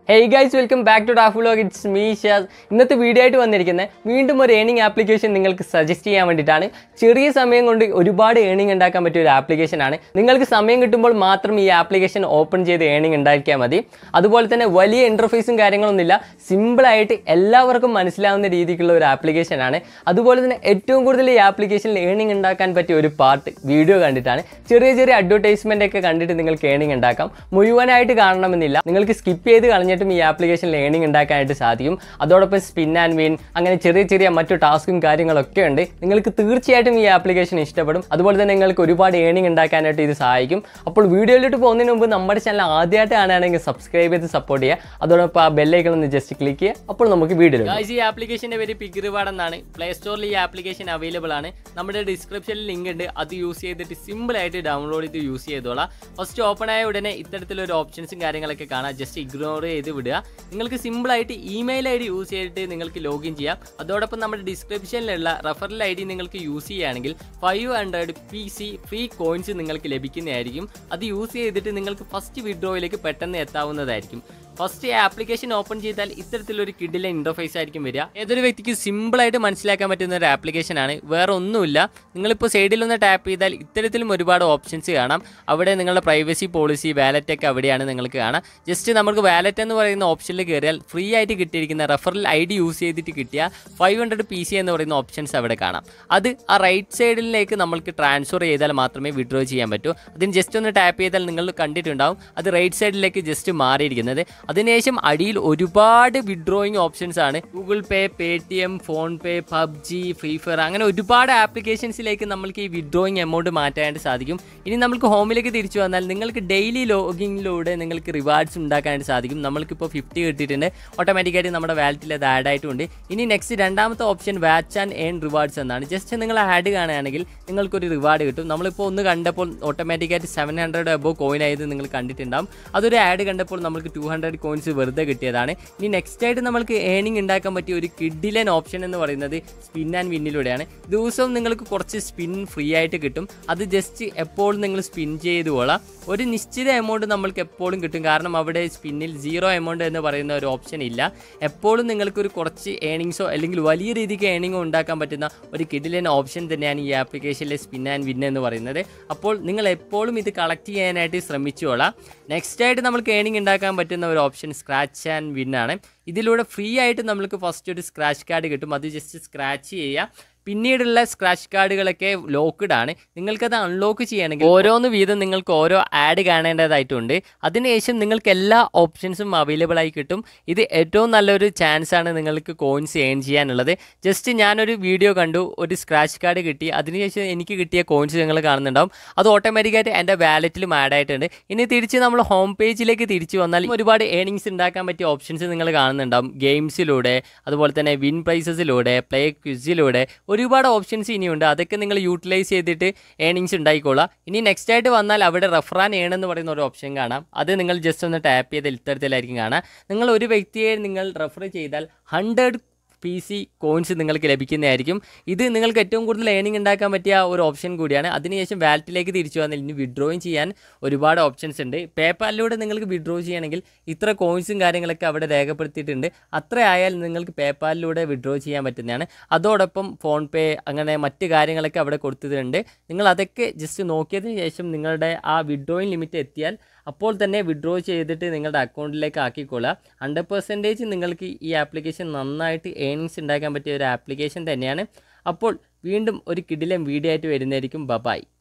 hey guys welcome back to Taf vlog it's me Shaz ഇന്നത്തെ video ആയിട്ട് വന്നിരിക്കുന്നത് വീണ്ടും ഒരു ഏണിംഗ് ആപ്ലിക്കേഷൻ നിങ്ങൾക്ക് സജസ്റ്റ് ചെയ്യാൻ വേണ്ടിയിട്ടാണ് ചെറിയ സമയം കൊണ്ട് ഒരുപാട് ഏണിംഗ് ഉണ്ടാക്കാൻ പറ്റിയ ഒരു ആപ്ലിക്കേഷൻ ആണ് നിങ്ങൾക്ക് സമയം കിട്ടുമ്പോൾ മാത്രം ഈ ആപ്ലിക്കേഷൻ ഓപ്പൺ ചെയ്ത് ഏണിംഗ് ഉണ്ടാക്കിയാൽ മതി അതുപോലെ തന്നെ വലിയ ഇൻ്റർഫേസും കാര്യങ്ങളൊന്നുമില്ല സിമ്പിളായിട്ട് എല്ലാവർക്കും മനസ്സിലാവുന്ന രീതിക്കുള്ള ഒരു ആപ്ലിക്കേഷൻ ആണ് അതുപോലെ തന്നെ ഏറ്റവും കൂടുതൽ ഈ ആപ്ലിക്കേഷനിൽ ഏണിംഗ് ഉണ്ടാക്കാൻ പറ്റിയ ഒരു പാർട്ട് വീഡിയോ കണ്ടിട്ടാണ് ചെറിയ ചെറിയ അഡ്വർടൈസ്മെൻ്റ് ഒക്കെ കണ്ടിട്ട് നിങ്ങൾക്ക് ഏണിംഗ് ഉണ്ടാക്കാം മുഴുവനായിട്ട് കാണണമെന്നില്ല നിങ്ങൾക്ക് സ്കിപ്പ് ചെയ്ത് കളഞ്ഞിട്ടും ഈ ആപ്ലിക്കേഷൻ ഏണിംഗ് ഉണ്ടാക്കാനായിട്ട് സാധിക്കും അതോടൊപ്പം സ്പിൻ ആൻഡ് വിൻ അങ്ങനെ ചെറിയ ചെറിയ മറ്റു ടാസ്കും കാര്യങ്ങളൊക്കെ ഉണ്ട് നിങ്ങൾക്ക് തീർച്ചയായിട്ടും ഈ ആപ്ലിക്കേഷൻ ഇഷ്ടപ്പെടും അതുപോലെ തന്നെ നിങ്ങൾക്ക് ഒരുപാട് ഏണിംഗ് ഉണ്ടാക്കാനായിട്ട് ഇത് സഹായിക്കും അപ്പോൾ വീഡിയോയിലോട്ട് പോകുന്നതിന് മുമ്പ് നമ്മുടെ ചാനൽ ആദ്യമായിട്ട് കാണുകയാണെങ്കിൽ സബ്സ്ക്രൈബ് ചെയ്ത് സപ്പോർട്ട് ചെയ്യുക അതോടൊപ്പം ആ ബെല്ലൈക്കൺ ഒന്ന് ജസ്റ്റ് ക്ലിക്ക് ചെയ്യുക അപ്പോൾ നമുക്ക് വീഡിയോ ഈ ആപ്ലിക്കേഷൻ്റെ പേര് പിഗ് റിവാർഡ് എന്നാണ് പ്ലേ സ്റ്റോറിൽ ഈ ആപ്ലിക്കേഷൻ അവൈലബിൾ ആണ് നമ്മുടെ ഡിസ്ക്രിപ്ഷനിൽ ലിങ്ക് ഉണ്ട് അത് യൂസ് ചെയ്തിട്ട് സിമ്പിൾ ആയിട്ട് ഡൗൺലോഡ് ചെയ്ത് യൂസ് ചെയ്തോളാം ഫസ്റ്റ് ഓപ്പൺ ആയ ഉടനെ ഇത്തരത്തിലൊരു ഓപ്ഷൻസും കാര്യങ്ങളൊക്കെ കാണാം ജസ്റ്റ് ഇഗ്നോർ ചെയ്ത് വിടുക നിങ്ങൾക്ക് സിമ്പിൾ ആയിട്ട് ഇമെയിൽ ഐ ഡി യൂസ് ചെയ്തിട്ട് നിങ്ങൾക്ക് ലോഗിൻ ചെയ്യാം അതോടൊപ്പം നമ്മുടെ ഡിസ്ക്രിപ്ഷനിലുള്ള റെഫറൽ ഐ ഡി നിങ്ങൾക്ക് യൂസ് ചെയ്യുകയാണെങ്കിൽ five hundred P C free coins നിങ്ങൾക്ക് ലഭിക്കുന്നതായിരിക്കും അത് യൂസ് ചെയ്തിട്ട് നിങ്ങൾക്ക് ഫസ്റ്റ് വിഡ്രോയിലേക്ക് പെട്ടെന്ന് എത്താവുന്നതായിരിക്കും ഫസ്റ്റ് ഈ ആപ്ലിക്കേഷൻ ഓപ്പൺ ചെയ്താൽ ഇത്തരത്തിലൊരു കിഡിലെ ഇൻ്റർഫേസ് ആയിരിക്കും വരിക ഏതൊരു വ്യക്തിക്ക് സിമ്പിളായിട്ട് മനസ്സിലാക്കാൻ പറ്റുന്ന ഒരു ആപ്ലിക്കേഷൻ ആണ് വേറെ ഒന്നുമില്ല നിങ്ങളിപ്പോൾ സൈഡിലൊന്ന് ടാപ്പ് ചെയ്താൽ ഇത്തരത്തിലും ഒരുപാട് ഓപ്ഷൻസ് കാണാം അവിടെ നിങ്ങളുടെ പ്രൈവസി പോളിസി വാലറ്റ് ഒക്കെ അവിടെയാണ് നിങ്ങൾക്ക് കാണാം ജസ്റ്റ് നമുക്ക് വാലറ്റ് എന്ന് പറയുന്ന ഓപ്ഷനിൽ കയറിയാൽ ഫ്രീ ആയിട്ട് കിട്ടിയിരിക്കുന്ന റെഫറൽ ഐ ഡി യൂസ് ചെയ്തിട്ട് കിട്ടിയ ഫൈവ് ഹൺഡ്രഡ് പി സി എന്ന് പറയുന്ന ഓപ്ഷൻസ് അവിടെ കാണാം അത് ആ റൈറ്റ് സൈഡിലേക്ക് നമ്മൾക്ക് ട്രാൻസ്ഫർ ചെയ്താൽ മാത്രമേ വിഡ്രോ ചെയ്യാൻ പറ്റൂ അതിന് ജസ്റ്റ് ഒന്ന് ടാപ്പ് ചെയ്താൽ നിങ്ങൾ കണ്ടിട്ടുണ്ടാവും അത് റൈറ്റ് സൈഡിലേക്ക് ജസ്റ്റ് മാറിയിരിക്കുന്നത് അതിനുശേഷം അടിയിൽ ഒരുപാട് വിഡ്രോയിങ് ഓപ്ഷൻസ് ആണ് Google Pay Paytm PhonePe PUBG free fire അങ്ങനെ ഒരുപാട് ആപ്ലിക്കേഷൻസിലേക്ക് നമ്മൾക്ക് ഈ വിഡ്രോയിങ് എമൗണ്ട് മാറ്റാനായിട്ട് സാധിക്കും ഇനി നമുക്ക് ഹോമിലേക്ക് തിരിച്ചു വന്നാൽ നിങ്ങൾക്ക് ഡെയിലി ലോഗിങ്ങിലൂടെ നിങ്ങൾക്ക് റിവാർഡ്സ് ഉണ്ടാക്കാനായിട്ട് സാധിക്കും നമ്മൾക്കിപ്പോൾ ഫിഫ്റ്റി കിട്ടിയിട്ടുണ്ട് ഓട്ടോമാറ്റിക്കായിട്ട് നമ്മുടെ വാലറ്റിൽ അത് ആഡ് ആയിട്ടുണ്ട് ഇനി നെക്സ്റ്റ് രണ്ടാമത്തെ option watch and earn rewards എന്നാണ് ജസ്റ്റ് നിങ്ങൾ ആഡ് കാണുകയാണെങ്കിൽ നിങ്ങൾക്കൊരു റിവാർഡ് കിട്ടും നമ്മളിപ്പോൾ ഒന്ന് കണ്ടപ്പോൾ ഓട്ടോമാറ്റിക്കായിട്ട് സെവൻ ഹൺഡ്രഡ് എബോ കോയിൻ ആയത് നിങ്ങൾ കണ്ടിട്ടുണ്ടാവും അതൊരു ആഡ് കണ്ടപ്പോൾ നമുക്ക് ടു ഹൺഡ്രഡ് കോയിൻസ് വെറുതെ കിട്ടിയതാണ് ഇനി നെക്സ്റ്റ് ആയിട്ട് നമ്മൾക്ക് ഏണിംഗ് ഉണ്ടാക്കാൻ പറ്റിയ ഒരു കിഡിലൻ ഓപ്ഷൻ എന്ന് പറയുന്നത് സ്പിൻ ആൻഡ് വിന്നിലൂടെയാണ് ദിവസവും നിങ്ങൾക്ക് കുറച്ച് സ്പിൻ ഫ്രീ ആയിട്ട് കിട്ടും അത് ജസ്റ്റ് എപ്പോഴും നിങ്ങൾ സ്പിൻ ചെയ്ത് കൊള്ളാം ഒരു നിശ്ചിത എമൗണ്ട് നമ്മൾക്ക് എപ്പോഴും കിട്ടും കാരണം അവിടെ സ്പിന്നിൽ സീറോ എമൗണ്ട് എന്ന് പറയുന്ന ഒരു ഓപ്ഷൻ ഇല്ല എപ്പോഴും നിങ്ങൾക്ക് ഒരു കുറച്ച് ഏണിങ്സോ അല്ലെങ്കിൽ വലിയ രീതിക്ക് ഏണിങ്ങോ ഉണ്ടാക്കാൻ പറ്റുന്ന ഒരു കിഡിലൻ ഓപ്ഷൻ തന്നെയാണ് ഈ ആപ്ലിക്കേഷനിലെ സ്പിൻ ആൻഡ് വിൻ എന്ന് പറയുന്നത് അപ്പോൾ നിങ്ങൾ എപ്പോഴും ഇത് കളക്ട് ചെയ്യാനായിട്ട് ശ്രമിച്ചോളാം നെക്സ്റ്റ് ആയിട്ട് നമുക്ക് ഏണിംഗ് ഉണ്ടാക്കാൻ പറ്റുന്ന ഒരു ഓപ്ഷൻ സ്ക്രാച്ച് ആൻഡ് വിൻ ആണ് ഇതിലൂടെ ഫ്രീ ആയിട്ട് നമുക്ക് ഫസ്റ്റ് ഒരു സ്ക്രാച്ച് കാർഡ് കിട്ടും അത് ജസ്റ്റ് സ്ക്രാച്ച് ചെയ്യുക പിന്നീടുള്ള സ്ക്രാച്ച് കാർഡുകളൊക്കെ ലോക്ക്ഡ് ആണ് നിങ്ങൾക്കത് അൺലോക്ക് ചെയ്യണമെങ്കിൽ ഓരോന്ന് വീതം നിങ്ങൾക്ക് ഓരോ ആഡ് കാണേണ്ടതായിട്ടുണ്ട് അതിനുശേഷം നിങ്ങൾക്ക് എല്ലാ ഓപ്ഷൻസും അവൈലബിൾ ആയി കിട്ടും ഇത് ഏറ്റവും നല്ലൊരു ചാൻസ് ആണ് നിങ്ങൾക്ക് കോയിൻസ് ഏൺ ചെയ്യാനുള്ളത് ജസ്റ്റ് ഞാനൊരു വീഡിയോ കണ്ടു ഒരു സ്ക്രാച്ച് കാർഡ് കിട്ടി അതിനുശേഷം എനിക്ക് കിട്ടിയ കോയിൻസ് നിങ്ങൾ കാണുന്നുണ്ടാവും അത് ഓട്ടോമാറ്റിക്കായിട്ട് എൻ്റെ വാലറ്റിലും ആഡ് ആയിട്ടുണ്ട് ഇനി തിരിച്ച് നമ്മൾ ഹോം പേജിലേക്ക് തിരിച്ചു വന്നാൽ ഒരുപാട് ഏണിങ്സ് ഉണ്ടാക്കാൻ പറ്റിയ ഓപ്ഷൻസ് നിങ്ങൾ കാണുന്നുണ്ടാവും ഗെയിംസിലൂടെ അതുപോലെ തന്നെ വിൻ പ്രൈസസിലൂടെ പ്ലേ ക്വിസിലൂടെ ഒരുപാട് ഓപ്ഷൻസ് ഇനിയുണ്ട് അതൊക്കെ നിങ്ങൾ യൂട്ടിലൈസ് ചെയ്തിട്ട് ഏണിങ്സ് ഉണ്ടായിക്കോളാം ഇനി നെക്സ്റ്റ് ആയിട്ട് വന്നാൽ അവിടെ റെഫറാൻ ഏൺ എന്ന് പറയുന്ന ഒരു ഓപ്ഷൻ കാണാം അത് നിങ്ങൾ ജസ്റ്റ് ഒന്ന് ടാപ്പ് ചെയ്ത് ഇത്തരത്തിലായിരിക്കും കാണാം നിങ്ങൾ ഒരു വ്യക്തിയെ നിങ്ങൾ റെഫർ ചെയ്താൽ ഹൺഡ്രഡ് പി സി കോയിൻസ് നിങ്ങൾക്ക് ലഭിക്കുന്നതായിരിക്കും ഇത് നിങ്ങൾക്ക് ഏറ്റവും കൂടുതൽ ഏണിംഗ് ഉണ്ടാക്കാൻ പറ്റിയ ഒരു ഓപ്ഷൻ കൂടിയാണ് അതിനുശേഷം വാലറ്റിലേക്ക് തിരിച്ചു വന്നാൽ ഇനി വിഡ്രോയും ചെയ്യാൻ ഒരുപാട് ഓപ്ഷൻസ് ഉണ്ട് പേപ്പാലിലൂടെ നിങ്ങൾക്ക് വിഡ്രോ ചെയ്യണമെങ്കിൽ ഇത്ര കോയിൻസും കാര്യങ്ങളൊക്കെ അവിടെ രേഖപ്പെടുത്തിയിട്ടുണ്ട് അത്ര ആയാൽ നിങ്ങൾക്ക് പേപ്പാലിലൂടെ വിഡ്രോ ചെയ്യാൻ പറ്റുന്നതാണ് അതോടൊപ്പം ഫോൺ പേ അങ്ങനെ മറ്റ് കാര്യങ്ങളൊക്കെ അവിടെ കൊടുത്തിട്ടുണ്ട് നിങ്ങൾ അതൊക്കെ ജസ്റ്റ് നോക്കിയതിന് ശേഷം നിങ്ങളുടെ ആ വിഡ്രോയിങ് ലിമിറ്റ് എത്തിയാൽ അപ്പോൾ തന്നെ വിഡ്രോ ചെയ്തിട്ട് നിങ്ങളുടെ അക്കൗണ്ടിലേക്ക് ആക്കിക്കൊള്ളുക ഹൺഡ്രഡ് പെർസെൻറ്റേജ് നിങ്ങൾക്ക് ഈ ആപ്ലിക്കേഷൻ നന്നായിട്ട് ഏണിങ്സ് ഉണ്ടാക്കാൻ പറ്റിയ ഒരു ആപ്ലിക്കേഷൻ തന്നെയാണ് അപ്പോൾ വീണ്ടും ഒരു കിടിലം വീഡിയോ ആയിട്ട് വരുന്നതായിരിക്കും ബബായ്